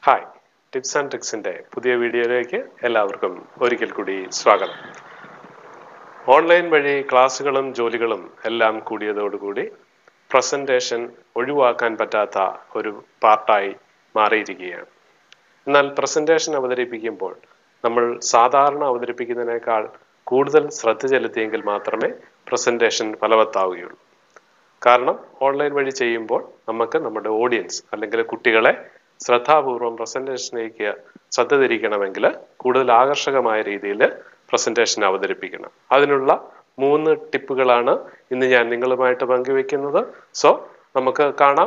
hi tips and ട്രിക്സിൻ്റെ പുതിയ വീഡിയോയിലേക്ക് എല്ലാവർക്കും ഒരിക്കൽ കൂടി സ്വാഗതം ഓൺലൈൻ വഴി ക്ലാസ്സുകളും ജോലികളും എല്ലാം കൂടിയതോടുകൂടി പ്രസൻറ്റേഷൻ ഒഴിവാക്കാൻ പറ്റാത്ത ഒരു പാർട്ടായി മാറിയിരിക്കുകയാണ് എന്നാൽ പ്രസൻറ്റേഷൻ അവതരിപ്പിക്കുമ്പോൾ നമ്മൾ സാധാരണ അവതരിപ്പിക്കുന്നതിനേക്കാൾ കൂടുതൽ ശ്രദ്ധ ചെലുത്തിയെങ്കിൽ മാത്രമേ പ്രസൻറ്റേഷൻ ഫലവത്താവുകയുള്ളൂ കാരണം ഓൺലൈൻ വഴി ചെയ്യുമ്പോൾ നമുക്ക് നമ്മുടെ ഓഡിയൻസ് അല്ലെങ്കിൽ കുട്ടികളെ ശ്രദ്ധാപൂർവം പ്രസന്റേഷനിലേക്ക് ശ്രദ്ധ തിരിക്കണമെങ്കിൽ കൂടുതൽ ആകർഷകമായ രീതിയിൽ പ്രസന്റേഷൻ അവതരിപ്പിക്കണം അതിനുള്ള മൂന്ന് ടിപ്പുകളാണ് ഇന്ന് ഞാൻ നിങ്ങളുമായിട്ട് പങ്കുവെക്കുന്നത് സോ നമുക്ക് കാണാം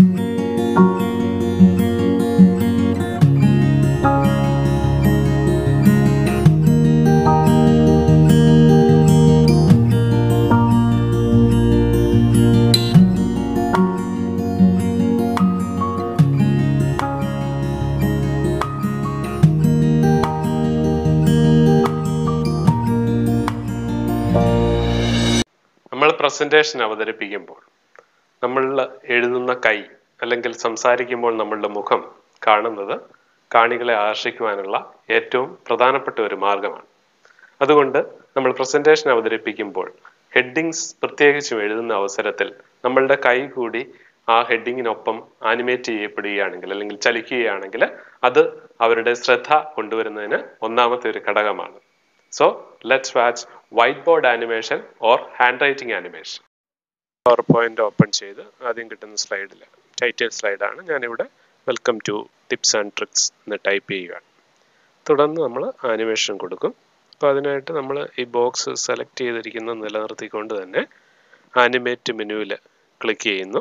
നമ്മൾ പ്രസന്റേഷൻ അവതരിപ്പിക്കുമ്പോൾ നമ്മൾ എഴുതുന്ന കൈ അല്ലെങ്കിൽ സംസാരിക്കുമ്പോൾ നമ്മളുടെ മുഖം കാണുന്നത് കാണികളെ ആകർഷിക്കുവാനുള്ള ഏറ്റവും പ്രധാനപ്പെട്ട ഒരു മാർഗമാണ് അതുകൊണ്ട് നമ്മൾ പ്രസന്റേഷൻ അവതരിപ്പിക്കുമ്പോൾ ഹെഡിങ്സ് പ്രത്യേകിച്ചും എഴുതുന്ന അവസരത്തിൽ നമ്മളുടെ കൈ കൂടി ആ ഹെഡിങ്ങിനൊപ്പം ആനിമേറ്റ് ചെയ്യപ്പെടുകയാണെങ്കിൽ അല്ലെങ്കിൽ ചലിക്കുകയാണെങ്കിൽ അത് അവരുടെ ശ്രദ്ധ കൊണ്ടുവരുന്നതിന് ഒന്നാമത്തെ ഒരു ഘടകമാണ് so let's watch whiteboard animation or handwriting animation PowerPoint open ചെയ്ത് ആദ്യം കിട്ടുന്ന സ്ലൈഡിൽ ടൈറ്റിൽ സ്ലൈഡാണ് ഞാനിവിടെ welcome to tips and tricks എന്ന് ടൈപ്പ് ചെയ്യുകയാണ് തുടർന്ന് നമ്മൾ ആനിമേഷൻ കൊടുക്കും അപ്പോൾ അതിനായിട്ട് നമ്മൾ ഈ ബോക്സ് സെലക്ട് ചെയ്തിരിക്കുന്നത് നിലനിർത്തിക്കൊണ്ട് തന്നെ ആനിമേറ്റ് മെനുവിൽ ക്ലിക്ക് ചെയ്യുന്നു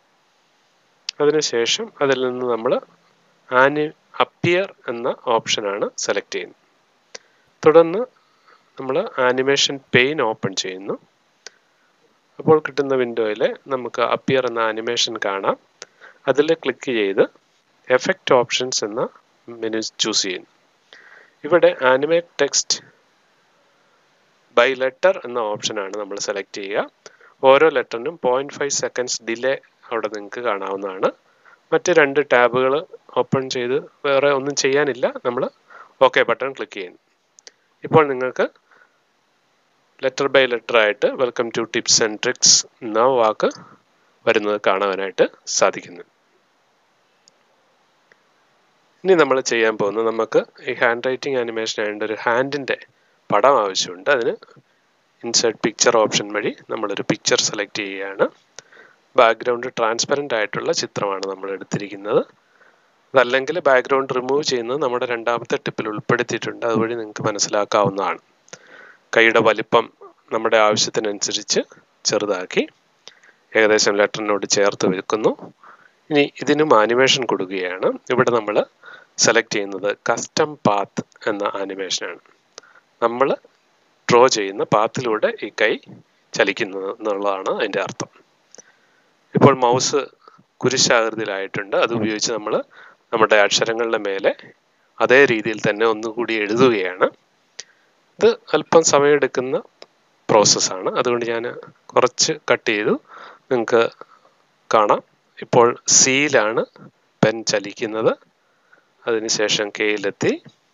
അതിനുശേഷം അതിൽ നിന്ന് നമ്മൾ ആനി അപ്പിയർ എന്ന ഓപ്ഷനാണ് സെലക്ട് ചെയ്യുന്നത് തുടർന്ന് നമ്മൾ ആനിമേഷൻ പെയിൻ ഓപ്പൺ ചെയ്യുന്നു അപ്പോൾ കിട്ടുന്ന വിൻഡോയിൽ നമുക്ക് അപ്പിയർ എന്ന ആനിമേഷൻ കാണാം അതിൽ ക്ലിക്ക് ചെയ്ത് എഫക്റ്റ് ഓപ്ഷൻസ് എന്ന മെനു ചൂസ് ചെയ്യുന്നു ഇവിടെ ആനിമേറ്റ് ടെക്സ്റ്റ് ബൈ ലെറ്റർ എന്ന ഓപ്ഷനാണ് നമ്മൾ സെലക്ട് ചെയ്യുക ഓരോ ലെറ്ററിനും പോയിന്റ് ഫൈവ് സെക്കൻഡ്സ് ഡിലേ അവിടെ നിങ്ങൾക്ക് കാണാവുന്നതാണ് മറ്റ് രണ്ട് ടാബുകൾ ഓപ്പൺ ചെയ്ത് വേറെ ഒന്നും ചെയ്യാനില്ല നമ്മൾ ഓക്കെ ബട്ടൺ ക്ലിക്ക് ചെയ്യുന്നു ഇപ്പോൾ നിങ്ങൾക്ക് ലെറ്റർ ബൈ ലെറ്റർ ആയിട്ട് welcome to tips and tricks എന്ന വാക്ക് വരുന്നത് കാണാനായിട്ട് സാധിക്കുന്നു ഇനി നമ്മൾ ചെയ്യാൻ പോകുന്നത് നമുക്ക് ഈ ഹാൻഡ് റൈറ്റിംഗ് ആനിമേഷൻ ആയതുകൊണ്ട് ഒരു ഹാൻഡിൻ്റെ പടം ആവശ്യമുണ്ട് അതിന് ഇൻസേർട്ട് പിക്ചർ ഓപ്ഷൻ വഴി നമ്മളൊരു പിക്ചർ സെലക്ട് ചെയ്യുകയാണ് ബാക്ക്ഗ്രൗണ്ട് ട്രാൻസ്പെറൻ്റ് ആയിട്ടുള്ള ചിത്രമാണ് നമ്മൾ എടുത്തിരിക്കുന്നത് അതല്ലെങ്കിൽ ബാക്ക്ഗ്രൗണ്ട് റിമൂവ് ചെയ്യുന്നത് നമ്മുടെ രണ്ടാമത്തെ ടിപ്പിൽ ഉൾപ്പെടുത്തിയിട്ടുണ്ട് അതുവഴി നിങ്ങൾക്ക് മനസ്സിലാക്കാവുന്നതാണ് കൈയുടെ വലിപ്പം നമ്മുടെ ആവശ്യത്തിനനുസരിച്ച് ചെറുതാക്കി ഏകദേശം ലെറ്ററിനോട് ചേർത്ത് വെക്കുന്നു ഇനി ഇതിനും ആനിമേഷൻ കൊടുക്കുകയാണ് ഇവിടെ നമ്മൾ സെലക്ട് ചെയ്യുന്നത് കസ്റ്റം പാത്ത് എന്ന ആനിമേഷനാണ് നമ്മൾ ഡ്രോ ചെയ്യുന്ന പാത്തിലൂടെ ഈ കൈ ചലിക്കുന്നത് എന്നുള്ളതാണ് അതിൻ്റെ അർത്ഥം ഇപ്പോൾ മൗസ് കുരിശാകൃതിയിലായിട്ടുണ്ട് അത് ഉപയോഗിച്ച് നമ്മൾ നമ്മുടെ അക്ഷരങ്ങളുടെ മേലെ അതേ രീതിയിൽ തന്നെ ഒന്നുകൂടി എഴുതുകയാണ് ഇത് അല്പം സമയമെടുക്കുന്ന പ്രോസസ്സാണ് അതുകൊണ്ട് ഞാൻ കുറച്ച് കട്ട് ചെയ്തു നിങ്ങൾക്ക് കാണാം ഇപ്പോൾ സിയിലാണ് പെൻ ചലിക്കുന്നത് അതിനുശേഷം കെയിലെത്തി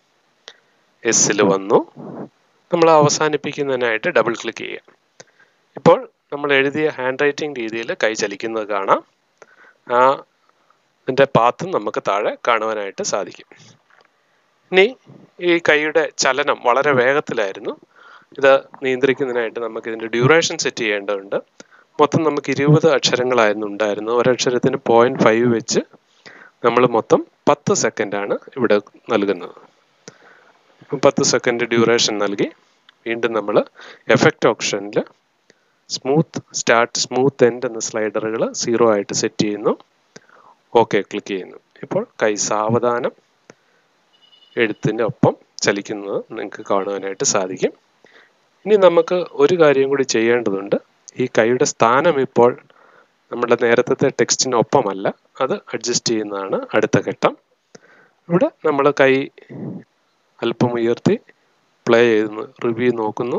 എസ്സിൽ വന്നു നമ്മൾ അവസാനിപ്പിക്കുന്നതിനായിട്ട് ഡബിൾ ക്ലിക്ക് ചെയ്യാം ഇപ്പോൾ നമ്മൾ എഴുതിയ ഹാൻഡ് റൈറ്റിംഗ് രീതിയിൽ കൈ ചലിക്കുന്നത് കാണാം ആ ഇതിൻ്റെ പാത്തും നമുക്ക് താഴെ കാണുവാനായിട്ട് സാധിക്കും ഇനി ഈ കൈയുടെ ചലനം വളരെ വേഗത്തിലായിരുന്നു ഇത് നിയന്ത്രിക്കുന്നതിനായിട്ട് നമുക്ക് ഇതിൻ്റെ ഡ്യൂറേഷൻ സെറ്റ് ചെയ്യേണ്ടതുണ്ട് മൊത്തം നമുക്ക് ഇരുപത് അക്ഷരങ്ങളായിരുന്നു ഉണ്ടായിരുന്നു ഒരക്ഷരത്തിന് പോയിന്റ് ഫൈവ് വെച്ച് നമ്മൾ മൊത്തം പത്ത് സെക്കൻഡാണ് ഇവിടെ നൽകുന്നത് പത്ത് സെക്കൻഡ് ഡ്യൂറേഷൻ നൽകി വീണ്ടും നമ്മൾ എഫക്റ്റ് ഓപ്ഷനിൽ സ്മൂത്ത് സ്റ്റാർട്ട് സ്മൂത്ത് എൻഡ് എന്ന സ്ലൈഡറുകൾ സീറോ ആയിട്ട് സെറ്റ് ചെയ്യുന്നു ഓക്കെ ക്ലിക്ക് ചെയ്യുന്നു ഇപ്പോൾ കൈ സാവധാനം എഴുത്തിൻ്റെ ഒപ്പം ചലിക്കുന്നത് നിങ്ങൾക്ക് കാണുവാനായിട്ട് സാധിക്കും ഇനി നമുക്ക് ഒരു കാര്യം കൂടി ചെയ്യേണ്ടതുണ്ട് ഈ കൈയുടെ സ്ഥാനം ഇപ്പോൾ നമ്മുടെ നേരത്തെ ടെക്സ്റ്റിനൊപ്പമല്ല അത് അഡ്ജസ്റ്റ് ചെയ്യുന്നതാണ് അടുത്ത ഘട്ടം ഇവിടെ നമ്മൾ കൈ അല്പം ഉയർത്തി പ്ലേ ചെയ്ത് റിവ്യൂ നോക്കുന്നു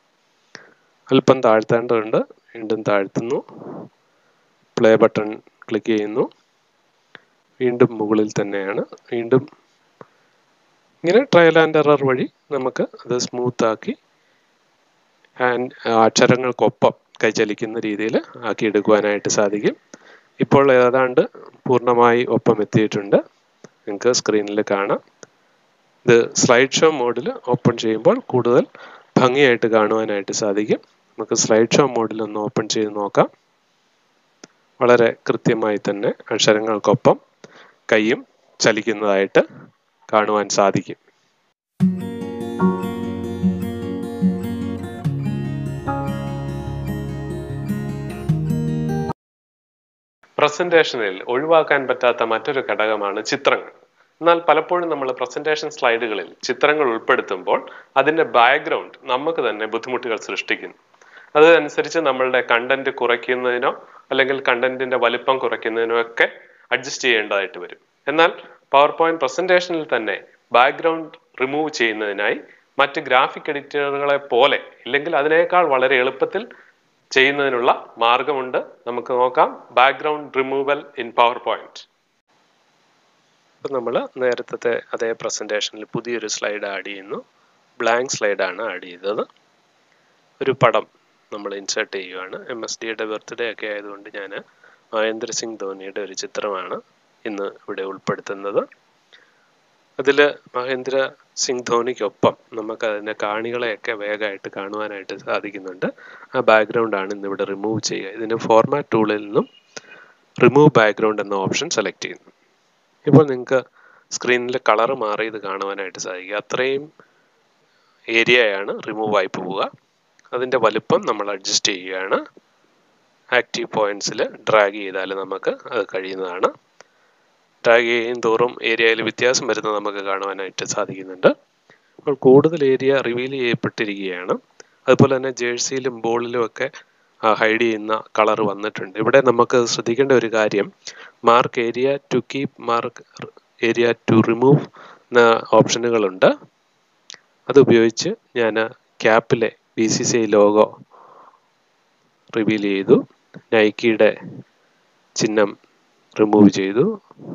അല്പം താഴ്ത്തേണ്ടതുണ്ട് വീണ്ടും താഴ്ത്തുന്നു പ്ലേ ബട്ടൺ ക്ലിക്ക് ചെയ്യുന്നു വീണ്ടും മുകളിൽ തന്നെയാണ് വീണ്ടും ഇങ്ങനെ ട്രയൽ ആൻഡ് എറർ വഴി നമുക്ക് അത് സ്മൂത്ത് ആക്കി ഹാൻഡ് അക്ഷരങ്ങൾക്കൊപ്പം കൈചലിക്കുന്ന രീതിയിൽ ആക്കി എടുക്കുവാനായിട്ട് സാധിക്കും ഇപ്പോൾ ഏതാണ്ട് പൂർണ്ണമായി ഒപ്പം എത്തിയിട്ടുണ്ട് നിങ്ങൾക്ക് സ്ക്രീനിൽ കാണാം ഇത് സ്ലൈഡ് ഷോ മോഡിൽ ഓപ്പൺ ചെയ്യുമ്പോൾ കൂടുതൽ ഭംഗിയായിട്ട് കാണുവാനായിട്ട് സാധിക്കും നമുക്ക് സ്ലൈഡ് ഷോ മോഡിൽ ഒന്ന് ഓപ്പൺ ചെയ്ത് നോക്കാം വളരെ കൃത്യമായി തന്നെ അക്ഷരങ്ങൾക്കൊപ്പം കൈയും ചലിക്കുന്നതായിട്ട് കാണുവാൻ സാധിക്കും പ്രസന്റേഷനിൽ ഒഴിവാക്കാൻ പറ്റാത്ത മറ്റൊരു ഘടകമാണ് ചിത്രങ്ങൾ എന്നാൽ പലപ്പോഴും നമ്മൾ പ്രസന്റേഷൻ സ്ലൈഡുകളിൽ ചിത്രങ്ങൾ ഉൾപ്പെടുത്തുമ്പോൾ അതിന്റെ ബാക്ക്ഗ്രൗണ്ട് നമുക്ക് തന്നെ ബുദ്ധിമുട്ടുകൾ സൃഷ്ടിക്കുന്നു അതനുസരിച്ച് നമ്മളുടെ കണ്ടന്റ് കുറയ്ക്കുന്നതിനോ അല്ലെങ്കിൽ കണ്ടന്റിന്റെ വലിപ്പം കുറയ്ക്കുന്നതിനോ ഒക്കെ അഡ്ജസ്റ്റ് ചെയ്യേണ്ടതായിട്ട് വരും എന്നാൽ പവർ പോയിന്റ് പ്രസന്റേഷനിൽ തന്നെ ബാക്ക്ഗ്രൗണ്ട് റിമൂവ് ചെയ്യുന്നതിനായി മറ്റ് ഗ്രാഫിക് എഡിറ്ററുകളെ പോലെ ഇല്ലെങ്കിൽ അതിനേക്കാൾ വളരെ എളുപ്പത്തിൽ ചെയ്യുന്നതിനുള്ള മാർഗമുണ്ട് നമുക്ക് നോക്കാം background removal in PowerPoint ഇപ്പം നമ്മൾ നേരത്തെ അതേ പ്രസൻറ്റേഷനിൽ പുതിയൊരു സ്ലൈഡ് ആഡ് ചെയ്യുന്നു ബ്ലാങ്ക് സ്ലൈഡാണ് ആഡ് ചെയ്തത് ഒരു പടം നമ്മൾ ഇൻസേർട്ട് ചെയ്യുകയാണ് എം എസ് ഡിയുടെ ബർത്ത്ഡേ ഒക്കെ ആയതുകൊണ്ട് ഞാൻ മഹേന്ദ്ര സിംഗ് ധോണിയുടെ ഒരു ചിത്രമാണ് ഇന്ന് ഇവിടെ ഉൾപ്പെടുത്തുന്നത് അതിൽ മഹേന്ദ്ര സിംഗ് ധോണിക്കൊപ്പം നമുക്ക് അതിൻ്റെ കാണികളെയൊക്കെ വേഗമായിട്ട് കാണുവാനായിട്ട് സാധിക്കുന്നുണ്ട് ആ ബാക്ക്ഗ്രൗണ്ട് ആണ് ഇന്ന് ഇവിടെ റിമൂവ് ചെയ്യുക ഇതിന് ഫോർമാറ്റ് ടൂളിൽ നിന്നും റിമൂവ് ബാക്ക്ഗ്രൗണ്ട് എന്ന ഓപ്ഷൻ സെലക്ട് ചെയ്യുന്നു ഇപ്പോൾ നിങ്ങൾക്ക് സ്ക്രീനിൽ കളർ മാറിയത് കാണുവാനായിട്ട് സാധിക്കും അത്രയും ഏരിയയാണ് റിമൂവ് ആയി പോവുക അതിൻ്റെ വലുപ്പം നമ്മൾ അഡ്ജസ്റ്റ് ചെയ്യുകയാണ് ആക്റ്റീവ് പോയിന്റ്സിൽ ഡ്രാഗ് ചെയ്താൽ നമുക്ക് അത് കഴിയുന്നതാണ് ഡ്രാഗ് ചെയ്യും തോറും ഏരിയയിൽ വ്യത്യാസം വരുന്നത് നമുക്ക് കാണുവാനായിട്ട് സാധിക്കുന്നുണ്ട് അപ്പോൾ കൂടുതൽ ഏരിയ റിവീൽ ചെയ്യപ്പെട്ടിരിക്കുകയാണ് അതുപോലെ തന്നെ ജേഴ്സിയിലും ബോളിലും ഒക്കെ ഹൈഡ് ചെയ്യുന്ന കളർ വന്നിട്ടുണ്ട് ഇവിടെ നമുക്ക് ശ്രദ്ധിക്കേണ്ട ഒരു കാര്യം mark area to keep mark area to remove എന്ന ഓപ്ഷനുകളുണ്ട് അത് ഉപയോഗിച്ച് ഞാൻ ക്യാപ്പിലെ B C C I logo reveal ചെയ്തു നൈക്കിയുടെ ചിഹ്നം റിമൂവ് ചെയ്തു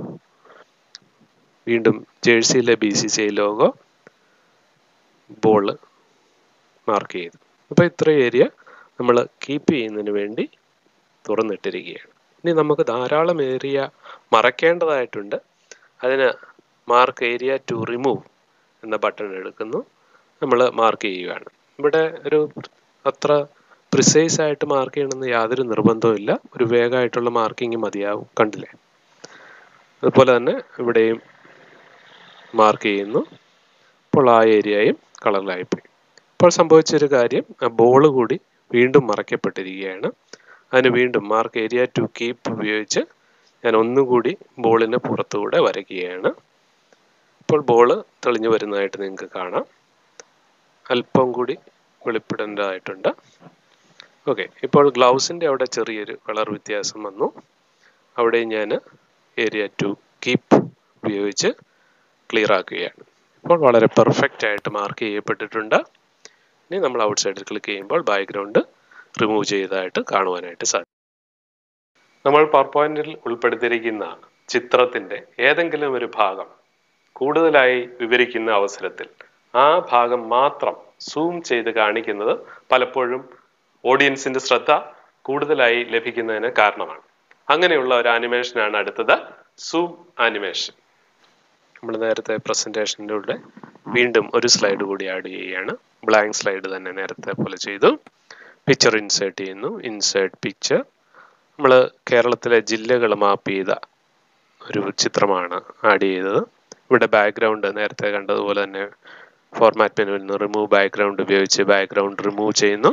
വീണ്ടും ജേഴ്സിയിലെ B C C I logo ball mark ചെയ്തു അപ്പോൾ ഇത്ര ഏരിയ നമ്മൾ കീപ്പ് ചെയ്യുന്നതിന് വേണ്ടി തുറന്നിട്ടിരിക്കുകയാണ് ഇനി നമുക്ക് ധാരാളം ഏരിയ മറക്കേണ്ടതായിട്ടുണ്ട് അതിന് മാർക്ക് ഏരിയ ടു റിമൂവ് എന്ന ബട്ടൺ എടുക്കുന്നു നമ്മൾ മാർക്ക് ചെയ്യുകയാണ് ഇവിടെ ഒരു അത്ര പ്രിസൈസ് ആയിട്ട് മാർക്ക് ചെയ്യണമെന്ന് യാതൊരു നിർബന്ധവും ഇല്ല ഒരു വേഗമായിട്ടുള്ള മാർക്കിംഗ് മതിയാവും കണ്ടില്ലേ അതുപോലെ തന്നെ ഇവിടെയും മാർക്ക് ചെയ്യുന്നു അപ്പോൾ ആ ഏരിയയും കളറിലായിപ്പോയി ഇപ്പോൾ സംഭവിച്ചൊരു കാര്യം ആ ബോൾ കൂടി വീണ്ടും മറയ്ക്കപ്പെട്ടിരിക്കുകയാണ് അതിന് വീണ്ടും മാർക്ക് ഏരിയ ടു കീപ്പ് ഉപയോഗിച്ച് ഞാൻ ഒന്നുകൂടി ബോളിന് പുറത്തുകൂടെ വരയ്ക്കുകയാണ് ഇപ്പോൾ ബോൾ തെളിഞ്ഞു വരുന്നതായിട്ട് നിങ്ങൾക്ക് കാണാം അല്പം കൂടി വെളിപ്പെടേണ്ടതായിട്ടുണ്ട് ഓക്കെ ഇപ്പോൾ ഗ്ലൗസിൻ്റെ അവിടെ ചെറിയൊരു കളർ വ്യത്യാസം വന്നു അവിടെ ഞാൻ ഏരിയ ടു കീപ്പ് ഉപയോഗിച്ച് ക്ലിയർ ആക്കുകയാണ് ഇപ്പോൾ വളരെ പെർഫെക്റ്റ് ആയിട്ട് മാർക്ക് ചെയ്യപ്പെട്ടിട്ടുണ്ട് ഇനി നമ്മൾ ഔട്ട് സൈഡിൽ ക്ലിക്ക് ചെയ്യുമ്പോൾ ബാക്ക്ഗ്രൗണ്ട് റിമൂവ് ചെയ്തതായിട്ട് കാണുവാനായിട്ട് സാധിക്കും നമ്മൾ പവർ പോയിന്റിൽ ഉൾപ്പെടുത്തിയിരിക്കുന്ന ചിത്രത്തിന്റെ ഏതെങ്കിലും ഒരു ഭാഗം കൂടുതലായി വിവരിക്കുന്ന അവസരത്തിൽ ആ ഭാഗം മാത്രം സൂം ചെയ്ത് കാണിക്കുന്നത് പലപ്പോഴും ഓഡിയൻസിന്റെ ശ്രദ്ധ കൂടുതലായി ലഭിക്കുന്നതിന് കാരണമാണ് അങ്ങനെയുള്ള ഒരു ആനിമേഷനാണ് അടുത്തത് സൂം ആനിമേഷൻ നമ്മൾ നേരത്തെ പ്രസന്റേഷൻ്റെ കൂടെ വീണ്ടും ഒരു സ്ലൈഡ് കൂടി ആഡ് ചെയ്യുകയാണ് ബ്ലാങ്ക് സ്ലൈഡ് തന്നെ നേരത്തെ പോലെ ചെയ്തു പിക്ചർ ഇൻസേർട്ട് ചെയ്യുന്നു ഇൻസേർട്ട് പിക്ചർ നമ്മൾ കേരളത്തിലെ ജില്ലകൾ മാപ്പ് ചെയ്ത ഒരു ചിത്രമാണ് ആഡ് ചെയ്തത് ഇവിടെ ബാക്ക്ഗ്രൗണ്ട് നേരത്തെ കണ്ടതുപോലെ തന്നെ ഫോർമാറ്റ് മെനുവിൽ നിന്ന് റിമൂവ് ബാക്ക്ഗ്രൗണ്ട് ഉപയോഗിച്ച് ബാക്ക്ഗ്രൗണ്ട് റിമൂവ് ചെയ്യുന്നു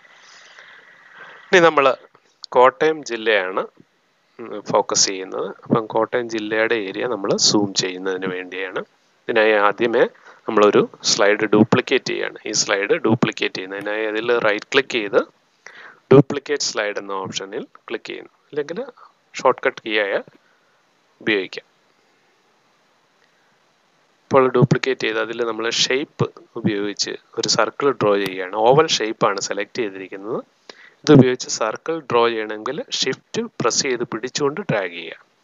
ഇനി നമ്മൾ കോട്ടയം ജില്ലയാണ് ഫോക്കസ് ചെയ്യുന്നത് അപ്പം കോട്ടയം ജില്ലയുടെ ഏരിയ നമ്മൾ സൂം ചെയ്യുന്നതിന് വേണ്ടിയാണ് ഇതിനായി ആദ്യമേ നമ്മളൊരു സ്ലൈഡ് ഡ്യൂപ്ലിക്കേറ്റ് ചെയ്യാണ് ഈ സ്ലൈഡ് ഡ്യൂപ്ലിക്കേറ്റ് ചെയ്യുന്നതിനായി അതിൽ റൈറ്റ് ക്ലിക്ക് ചെയ്ത് ഡ്യൂപ്ലിക്കേറ്റ് സ്ലൈഡ് എന്ന ഓപ്ഷനിൽ ക്ലിക്ക് ചെയ്യുന്നു അല്ലെങ്കിൽ ഷോർട്ട് കട്ട് കീ ആയ ഉപയോഗിക്കാം ഇപ്പോൾ ഡ്യൂപ്ലിക്കേറ്റ് ചെയ്ത് അതിൽ നമ്മൾ ഷേപ്പ് ഉപയോഗിച്ച് ഒരു സർക്കിൾ ഡ്രോ ചെയ്യുകയാണ് ഓവൽ ഷേപ്പാണ് സെലക്ട് ചെയ്തിരിക്കുന്നത് ഇത് ഉപയോഗിച്ച് സർക്കിൾ ഡ്രോ ചെയ്യണമെങ്കിൽ ഷിഫ്റ്റ് പ്രസ് ചെയ്ത് പിടിച്ചുകൊണ്ട് ഡ്രാഗ് ചെയ്യുക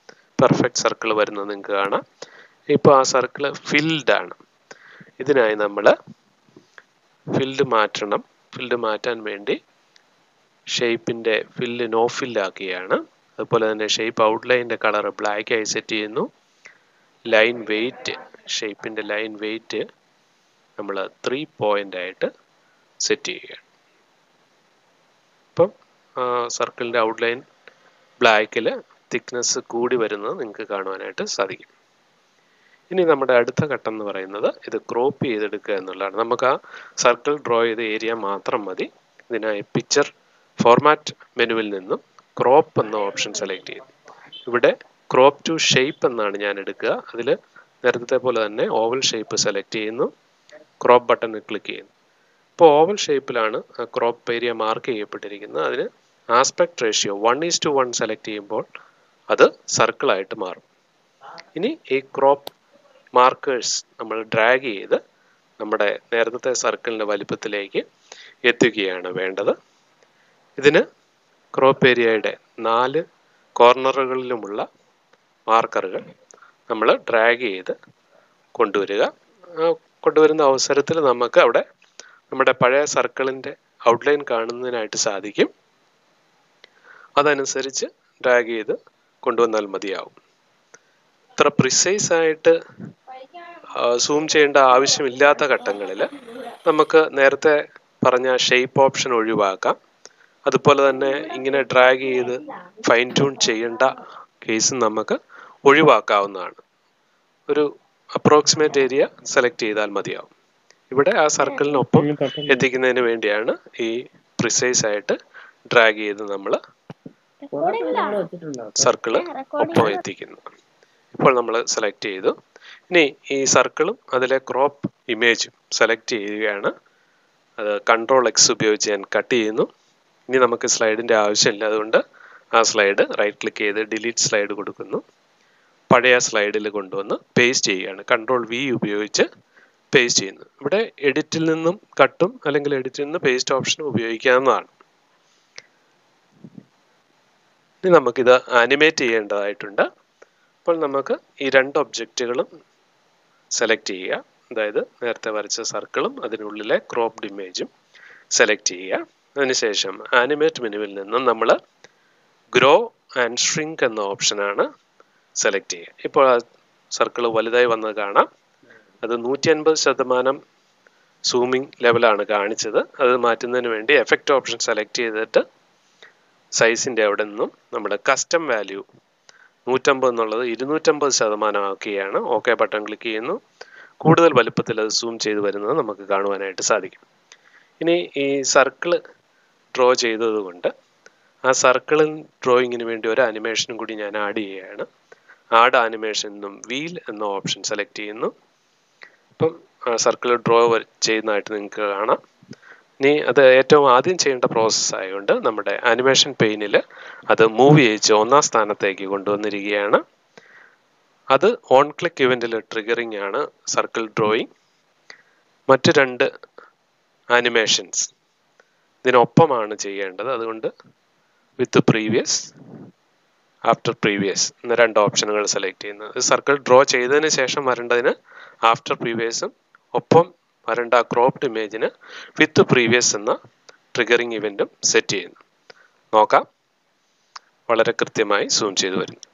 പെർഫെക്റ്റ് സർക്കിൾ വരുന്നത് നിങ്ങൾക്ക് കാണാം ഇപ്പോൾ ആ സർക്കിൾ ഫിൽഡ് ആണ് ഇതിനായി നമ്മൾ ഫിൽഡ് മാറ്റണം ഫിൽഡ് മാറ്റാൻ വേണ്ടി ഷേപ്പിൻ്റെ ഫില്ല് നോ ഫില്ലാക്കുകയാണ് അതുപോലെ തന്നെ ഷേപ്പ് ഔട്ട്ലൈൻ്റെ കളർ ബ്ലാക്ക് ആയി സെറ്റ് ചെയ്യുന്നു ലൈൻ വെയിറ്റ് ഷേപ്പിൻ്റെ ലൈൻ വെയിറ്റ് നമ്മൾ ത്രീ പോയിൻ്റ് ആയിട്ട് സെറ്റ് ചെയ്യുകയാണ് ഇപ്പം സർക്കിളിൻ്റെ ഔട്ട്ലൈൻ ബ്ലാക്കിൽ തിക്നെസ് കൂടി വരുന്നത് നിങ്ങൾക്ക് കാണുവാനായിട്ട് സാധിക്കും ഇനി നമ്മുടെ അടുത്ത ഘട്ടം എന്ന് പറയുന്നത് ഇത് ക്രോപ്പ് ചെയ്തെടുക്കുക എന്നുള്ളതാണ് നമുക്ക് ആ സർക്കിൾ ഡ്രോ ചെയ്ത ഏരിയ മാത്രം മതി ഇതിനായി പിക്ചർ ഫോർമാറ്റ് മെനുവിൽ നിന്നും ക്രോപ്പ് എന്ന ഓപ്ഷൻ സെലക്ട് ചെയ്യും ഇവിടെ ക്രോപ്പ് ടു ഷേപ്പ് എന്നാണ് ഞാൻ എടുക്കുക അതിൽ നേരത്തെ പോലെ തന്നെ ഓവൽ ഷേപ്പ് സെലക്ട് ചെയ്യുന്നു ക്രോപ്പ് ബട്ടൺ ക്ലിക്ക് ചെയ്യുന്നു ഇപ്പോൾ ഓവൽ ഷേപ്പിലാണ് ക്രോപ്പ് ഏരിയ മാർക്ക് ചെയ്യപ്പെട്ടിരിക്കുന്നത് അതിന് aspect ratio one is to one select ചെയ്യുമ്പോൾ അത് സർക്കിളായിട്ട് മാറും ഇനി ഈ ക്രോപ്പ് മാർക്കേഴ്സ് നമ്മൾ ഡ്രാഗ് ചെയ്ത് നമ്മുടെ നേരത്തെ സർക്കിളിൻ്റെ വലിപ്പത്തിലേക്ക് എത്തിക്കുകയാണ് വേണ്ടത് ഇതിന് ക്രോപ്പ് ഏരിയയുടെ നാല് കോർണറുകളിലുമുള്ള മാർക്കറുകൾ നമ്മൾ ഡ്രാഗ് ചെയ്ത് കൊണ്ടുവരിക കൊണ്ടുവരുന്ന അവസരത്തിൽ നമുക്ക് അവിടെ നമ്മുടെ പഴയ സർക്കിളിൻ്റെ ഔട്ട്ലൈൻ കാണുന്നതിനായിട്ട് സാധിക്കും അതനുസരിച്ച് ഡ്രാഗ് ചെയ്ത് കൊണ്ടുവന്നാൽ മതിയാവും ഇത്ര പ്രിസൈസ് ആയിട്ട് സൂം ചെയ്യേണ്ട ആവശ്യമില്ലാത്ത ഘട്ടങ്ങളിൽ നമുക്ക് നേരത്തെ പറഞ്ഞ ഷേപ്പ് ഓപ്ഷൻ ഒഴിവാക്കാം അതുപോലെ തന്നെ ഇങ്ങനെ ഡ്രാഗ് ചെയ്ത് ഫൈൻ ട്യൂൺ ചെയ്യേണ്ട കേസും നമുക്ക് ഒഴിവാക്കാവുന്നതാണ് ഒരു അപ്രോക്സിമേറ്റ് ഏരിയ സെലക്ട് ചെയ്താൽ മതിയാവും ഇവിടെ ആ സർക്കിളിനൊപ്പം എത്തിക്കുന്നതിന് വേണ്ടിയാണ് ഈ പ്രിസൈസ് ആയിട്ട് ഡ്രാഗ് ചെയ്ത് നമ്മൾ സർക്കിള് ഒപ്പം എത്തിക്കുന്നത് ഇപ്പോൾ നമ്മൾ സെലക്ട് ചെയ്തു ഇനി ഈ സർക്കിളും അതിലെ ക്രോപ്പ് ഇമേജും സെലക്ട് ചെയ്യുകയാണ് അത് കൺട്രോൾ എക്സ് ഉപയോഗിച്ച് ഞാൻ കട്ട് ചെയ്യുന്നു ഇനി നമുക്ക് സ്ലൈഡിൻ്റെ ആവശ്യമില്ല അതുകൊണ്ട് ആ സ്ലൈഡ് റൈറ്റ് ക്ലിക്ക് ചെയ്ത് ഡിലീറ്റ് സ്ലൈഡ് കൊടുക്കുന്നു പഴയ സ്ലൈഡിൽ കൊണ്ടുവന്ന് പേസ്റ്റ് ചെയ്യുകയാണ് കൺട്രോൾ വി ഉപയോഗിച്ച് പേസ്റ്റ് ചെയ്യുന്നു ഇവിടെ എഡിറ്റിൽ നിന്നും കട്ടും അല്ലെങ്കിൽ എഡിറ്റിൽ നിന്ന് പേസ്റ്റ് ഓപ്ഷനും ഉപയോഗിക്കാവുന്നതാണ് ഇനി നമുക്കിത് ആനിമേറ്റ് ചെയ്യേണ്ടതായിട്ടുണ്ട് അപ്പോൾ നമുക്ക് ഈ രണ്ട് ഒബ്ജക്റ്റുകളും സെലക്ട് ചെയ്യുക അതായത് നേരത്തെ വരച്ച സർക്കിളും അതിനുള്ളിലെ ക്രോപ്ഡ് ഇമേജും സെലക്ട് ചെയ്യുക അതിനുശേഷം ആനിമേറ്റ് മെനുവിൽ നിന്നും നമ്മൾ ഗ്രോ ആൻഡ് ഷ്രിങ്ക് എന്ന ഓപ്ഷനാണ് സെലക്ട് ചെയ്യുക ഇപ്പോൾ ആ സർക്കിൾ വലുതായി വന്നത് കാണാം അത് നൂറ്റി അൻപത് ശതമാനം സൂമിംഗ് ലെവലാണ് കാണിച്ചത് അത് മാറ്റുന്നതിന് വേണ്ടി എഫക്റ്റ് ഓപ്ഷൻ സെലക്ട് ചെയ്തിട്ട് സൈസിൻ്റെ അവിടെ നിന്നും നമ്മുടെ കസ്റ്റം വാല്യൂ നൂറ്റമ്പത് എന്നുള്ളത് ഇരുന്നൂറ്റമ്പത് ശതമാനം ആക്കുകയാണ് ഓക്കെ ബട്ടൺ ക്ലിക്ക് ചെയ്യുന്നു കൂടുതൽ വലുപ്പത്തിൽ അത് സൂം ചെയ്ത് വരുന്നത് നമുക്ക് കാണുവാനായിട്ട് സാധിക്കും ഇനി ഈ സർക്കിൾ ഡ്രോ ചെയ്തതുകൊണ്ട് ആ സർക്കിളിൻ ഡ്രോയിങ്ങിന് വേണ്ടി ഒരു അനിമേഷനും കൂടി ഞാൻ ആഡ് ചെയ്യുകയാണ് ആഡ് ആനിമേഷൻ എന്നും വീൽ എന്ന ഓപ്ഷൻ സെലക്ട് ചെയ്യുന്നു അപ്പം സർക്കിൾ ഡ്രോ ചെയ്യുന്നതായിട്ട് നിങ്ങൾക്ക് കാണാം ഇനി അത് ഏറ്റവും ആദ്യം ചെയ്യേണ്ട പ്രോസസ്സ് ആയതുകൊണ്ട് നമ്മുടെ ആനിമേഷൻ പെയിനിൽ അത് മൂവ് ചെയ്യിച്ച് ഒന്നാം സ്ഥാനത്തേക്ക് കൊണ്ടുവന്നിരിക്കുകയാണ് അത് ഓൺ ക്ലിക്ക് ഇവൻറ്റിൽ ട്രിഗറിംഗ് ആണ് സർക്കിൾ ഡ്രോയിങ് മറ്റ് രണ്ട് ആനിമേഷൻസ് ഇതിനൊപ്പമാണ് ചെയ്യേണ്ടത് അതുകൊണ്ട് വിത്ത് പ്രീവിയസ് ആഫ്റ്റർ പ്രീവിയസ് എന്ന രണ്ട് ഓപ്ഷനുകൾ സെലക്ട് ചെയ്യുന്നത് സർക്കിൾ ഡ്രോ ചെയ്തതിന് ശേഷം വരേണ്ടതിന് ആഫ്റ്റർ പ്രീവിയസും ഒപ്പം വരേണ്ട ക്രോപ്ഡ് ഇമേജിന് വിത്ത് പ്രീവിയസ് എന്ന ട്രിഗറിംഗ് ഇവൻറ്റും സെറ്റ് ചെയ്യുന്നു നോക്കാം വളരെ കൃത്യമായി സൂം ചെയ്തു വരുന്നു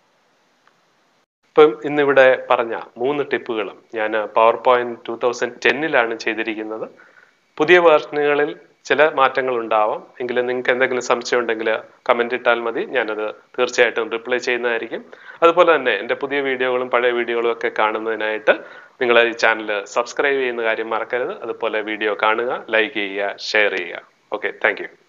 ഇപ്പം ഇന്നിവിടെ പറഞ്ഞ മൂന്ന് ടിപ്പുകളും ഞാൻ പവർ പോയിന്റ് ടൂ തൗസൻഡ് ടെന്നിലാണ് ചെയ്തിരിക്കുന്നത് പുതിയ വേർഷനുകളിൽ ചില മാറ്റങ്ങൾ ഉണ്ടാവാം എങ്കിലും നിങ്ങൾക്ക് എന്തെങ്കിലും സംശയം ഉണ്ടെങ്കിൽ കമന്റ് ഇട്ടാൽ മതി ഞാനത് തീർച്ചയായിട്ടും റിപ്ലൈ ചെയ്യുന്നതായിരിക്കും അതുപോലെ തന്നെ എൻ്റെ പുതിയ വീഡിയോകളും പഴയ വീഡിയോകളും ഒക്കെ കാണുന്നതിനായിട്ട് നിങ്ങൾ ഈ ചാനൽ സബ്സ്ക്രൈബ് ചെയ്യുന്ന കാര്യം മറക്കരുത് അതുപോലെ വീഡിയോ കാണുക ലൈക്ക് ചെയ്യുക ഷെയർ ചെയ്യുക ഓക്കെ താങ്ക്